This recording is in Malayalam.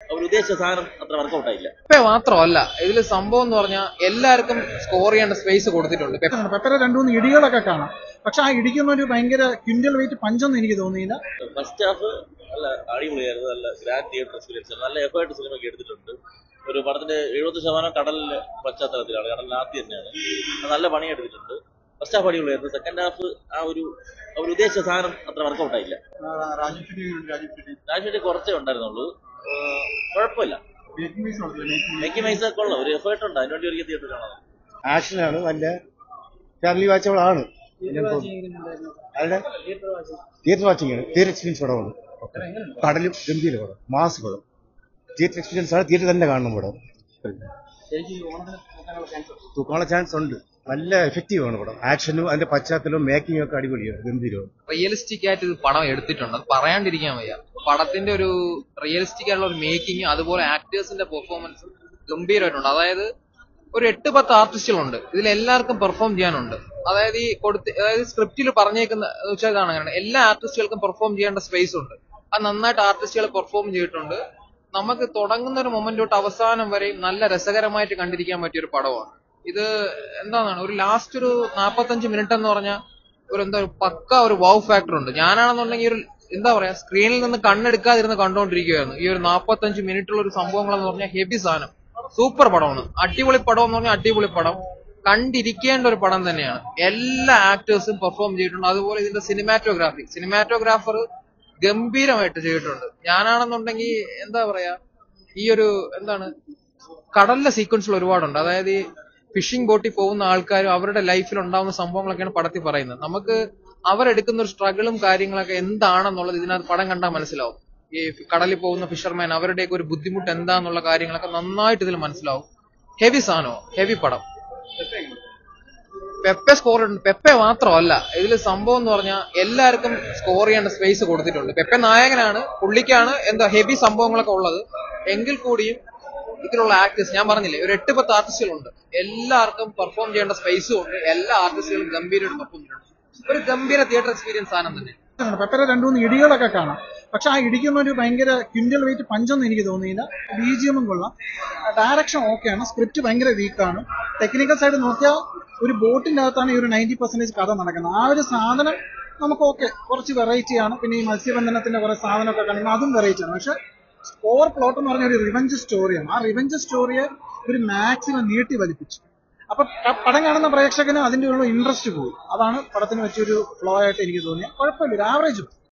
അവർ ഉദ്ദേശിച്ച സാധനം അത്ര വർക്കൗട്ട് ആയില്ല പെപ്പെ മാത്രമല്ല ഇതിൽ സംഭവം എന്ന് പറഞ്ഞാൽ എല്ലാവർക്കും സ്കോർ ചെയ്യേണ്ട സ്പേസ് കൊടുത്തിട്ടുണ്ട് പെപ്പെ പെപ്പര രണ്ടു മൂന്ന് ഇടികളൊക്കെ കാണാം പക്ഷെ ആ ഇടിക്കുന്ന ഒരു ഭയങ്കര ക്വിന്റൽ വെയിറ്റ് പഞ്ചൊന്നും എനിക്ക് തോന്നിയില്ല ഫസ്റ്റ് ഹാഫ് നല്ല അടിപൊളിയായിരുന്നു നല്ല ഗ്രാൻഡ് തിയേറ്റർ എക്സ്പീരിയൻസ് നല്ല എഫേർട്ട് സിനിമയ്ക്ക് എടുത്തിട്ടുണ്ട് ഒരു പടത്തിന്റെ എഴുപത് ശതമാനം കടലിന്റെ പശ്ചാത്തലത്തിലാണ് കടലിനകത്ത് തന്നെയാണ് അത് നല്ല പണി എടുത്തിട്ടുണ്ട് ഫസ്റ്റ് ഹാഫ് അടിപൊളിയായിരുന്നു സെക്കൻഡ് ഹാഫ് ആ ഒരു അവർ ഉദ്ദേശിച്ച സാധനം അത്ര വർക്കൗട്ട് ആയില്ല രാജേഷ് കുറച്ചേ ഉണ്ടായിരുന്നുള്ളൂ ഏഹ് കുഴപ്പമില്ല മെക്കി മൈസ കൊള്ളാം ഒരു എഫേർട്ട് ഉണ്ട് അതിനുവേണ്ടി ഒരു തിയേറ്റർ കാണാം ആക്ഷനാണ് നല്ല ഫാമിലി വാച്ചബിളാണ് അതിന്റെ തിയേറ്റർ വാച്ചിങ് ആണ് തിയേറ്റർ എക്സ്പീരിയൻസ് പടമാണ് കടലും ഗംഭീര പടം മാസ് പടം തിയേറ്റർ എക്സ്പീരിയൻസ് ആണ് തിയേറ്റർ തന്നെ കാണണം പടം തൂക്കാനുള്ള ചാൻസ് ഉണ്ട് നല്ല എഫക്റ്റീവ് ആണ് പടം ആക്ഷനും അതിന്റെ പശ്ചാത്തലവും മേക്കിംഗ് ഒക്കെ അടിപൊളിയാണ് ഗംഭീരമാണ് റിയലിസ്റ്റിക് ആയിട്ട് ഇത് പടം എടുത്തിട്ടുണ്ട് അത് പറയാണ്ടിരിക്കാൻ വയ്യ പടത്തിന്റെ ഒരു റിയലിസ്റ്റിക് ആയിട്ടുള്ള ഒരു മേക്കിംഗ് അതുപോലെ ആക്ടേഴ്സിന്റെ പെർഫോമൻസ് ഗംഭീരമായിട്ടുണ്ട് അതായത് ഒരു എട്ട് പത്ത് ആർട്ടിസ്റ്റുകളുണ്ട് ഇതിൽ എല്ലാവർക്കും പെർഫോം ചെയ്യാനുണ്ട് അതായത് ഈ കൊടുത്ത് അതായത് സ്ക്രിപ്റ്റിൽ പറഞ്ഞേക്കുന്ന വെച്ചാൽ ഇതാണ് അങ്ങനെ എല്ലാ ആർട്ടിസ്റ്റുകൾക്കും പെർഫോം ചെയ്യേണ്ട സ്പേസ് ഉണ്ട് അത് നന്നായിട്ട് ആർട്ടിസ്റ്റുകൾ പെർഫോം ചെയ്തിട്ടുണ്ട് നമുക്ക് തുടങ്ങുന്ന ഒരു മൊമെന്റ് തൊട്ട് അവസാനം വരെയും നല്ല രസകരമായിട്ട് കണ്ടിരിക്കാൻ പറ്റിയ ഒരു പടമാണ് ഇത് എന്താണ് ഒരു ലാസ്റ്റ് ഒരു നാപ്പത്തഞ്ച് മിനിറ്റ് എന്ന് പറഞ്ഞാൽ ഒരു എന്താ ഒരു പക്ക ഒരു വൗ ഫാക്ടർ ഉണ്ട് ഞാനാണെന്നുണ്ടെങ്കിൽ ഒരു എന്താ പറയാ സ്ക്രീനിൽ നിന്ന് കണ്ണെടുക്കാതിരുന്ന് കണ്ടുകൊണ്ടിരിക്കുകയായിരുന്നു ഈ ഒരു നാപ്പത്തഞ്ച് മിനിറ്റുള്ള ഒരു സംഭവങ്ങൾ എന്ന് പറഞ്ഞാൽ ഹെവി സാധനം സൂപ്പർ പടമാണ് അടിപൊളി പടം എന്ന് പറഞ്ഞാൽ അടിപൊളി പടം കണ്ടിരിക്കേണ്ട ഒരു പടം തന്നെയാണ് എല്ലാ ആക്ടേഴ്സും പെർഫോം ചെയ്തിട്ടുണ്ട് അതുപോലെ ഇതിന്റെ സിനിമാറ്റോഗ്രാഫി സിനിമാറ്റോഗ്രാഫർ ഗംഭീരമായിട്ട് ചെയ്തിട്ടുണ്ട് ഞാനാണെന്നുണ്ടെങ്കിൽ എന്താ പറയാ ഈ ഒരു എന്താണ് കടലിലെ സീക്വൻസിൽ ഒരുപാടുണ്ട് അതായത് ഈ ഫിഷിംഗ് ബോട്ടിൽ പോകുന്ന ആൾക്കാരും അവരുടെ ലൈഫിൽ ഉണ്ടാവുന്ന സംഭവങ്ങളൊക്കെയാണ് പടത്തിൽ പറയുന്നത് നമുക്ക് അവരെടുക്കുന്ന ഒരു സ്ട്രഗിളും കാര്യങ്ങളൊക്കെ എന്താണെന്നുള്ളത് ഇതിനകത്ത് പടം കണ്ടാൽ മനസ്സിലാവും ഈ കടലിൽ പോകുന്ന ഫിഷർമാൻ അവരുടെയൊക്കെ ഒരു ബുദ്ധിമുട്ട് എന്താന്നുള്ള കാര്യങ്ങളൊക്കെ നന്നായിട്ട് ഇതിൽ മനസ്സിലാവും ഹെവി സാധനമോ ഹെവി പടം പെപ്പെ സ്കോർ പെപ്പെ മാത്രമല്ല ഇതിൽ സംഭവം എന്ന് പറഞ്ഞാൽ എല്ലാവർക്കും സ്കോർ ചെയ്യേണ്ട സ്പേസ് കൊടുത്തിട്ടുണ്ട് പെപ്പെ നായകനാണ് പുള്ളിക്കാണ് എന്താ ഹെവി സംഭവങ്ങളൊക്കെ ഉള്ളത് എങ്കിൽ കൂടിയും ഇതിലുള്ള ആക്ടേഴ്സ് ഞാൻ പറഞ്ഞില്ലേ ഒരു എട്ട് പത്ത് ആർട്ടിസ്റ്റുകളുണ്ട് എല്ലാവർക്കും പെർഫോം ചെയ്യേണ്ട സ്പേസും ഉണ്ട് എല്ലാ ആർട്ടിസ്റ്റുകളും ഗംഭീരമായിട്ട് പെർഫോം ചെയ്യുന്നുണ്ട് ഒരു ഗംഭീര തിയേറ്റർ എക്സ്പീരിയൻസ് സാധനം തന്നെ പെപ്പര രണ്ടു മൂന്ന് ഇടികളൊക്കെ കാണാം പക്ഷെ ആ ഇടിക്കുന്ന ഒരു ഭയങ്കര ക്വിന്റൽ വെയിറ്റ് പഞ്ചൊന്നും എനിക്ക് തോന്നിയില്ല ബി ജി എമ്മും കൊള്ളാം ഡയറക്ഷൻ ഓക്കെയാണ് സ്ക്രിപ്റ്റ് ഭയങ്കര വീക്കാണ് ടെക്നിക്കൽ സൈഡ് നോക്കിയാൽ ഒരു ബോട്ടിന്റെ അകത്താണ് ഈ ഒരു നയൻറ്റി പെർസെന്റേജ് കഥ നടക്കുന്നത് ആ ഒരു സാധനം നമുക്ക് ഓക്കെ കുറച്ച് വെറൈറ്റി ആണ് പിന്നെ ഈ മത്സ്യബന്ധനത്തിന്റെ കുറെ സാധനമൊക്കെ കാണുമ്പോൾ അതും വെറൈറ്റി ആണ് പക്ഷെ സ്കോർ പ്ലോട്ട് എന്ന് പറഞ്ഞ ഒരു റിവഞ്ച് സ്റ്റോറിയാണ് ആ റിവഞ്ച് സ്റ്റോറിയെ ഒരു മാക്സിമം നീട്ടി വലിപ്പിച്ചു അപ്പൊ ക- പടം കാണുന്ന പ്രേക്ഷകന് അതിന്റെ ഉള്ള ഇൻട്രസ്റ്റ് പോകും അതാണ് പടത്തിന് വെച്ചൊരു ഫ്ലോ ആയിട്ട് എനിക്ക് തോന്നിയത് കുഴപ്പമില്ല ഒരു ആവറേജ്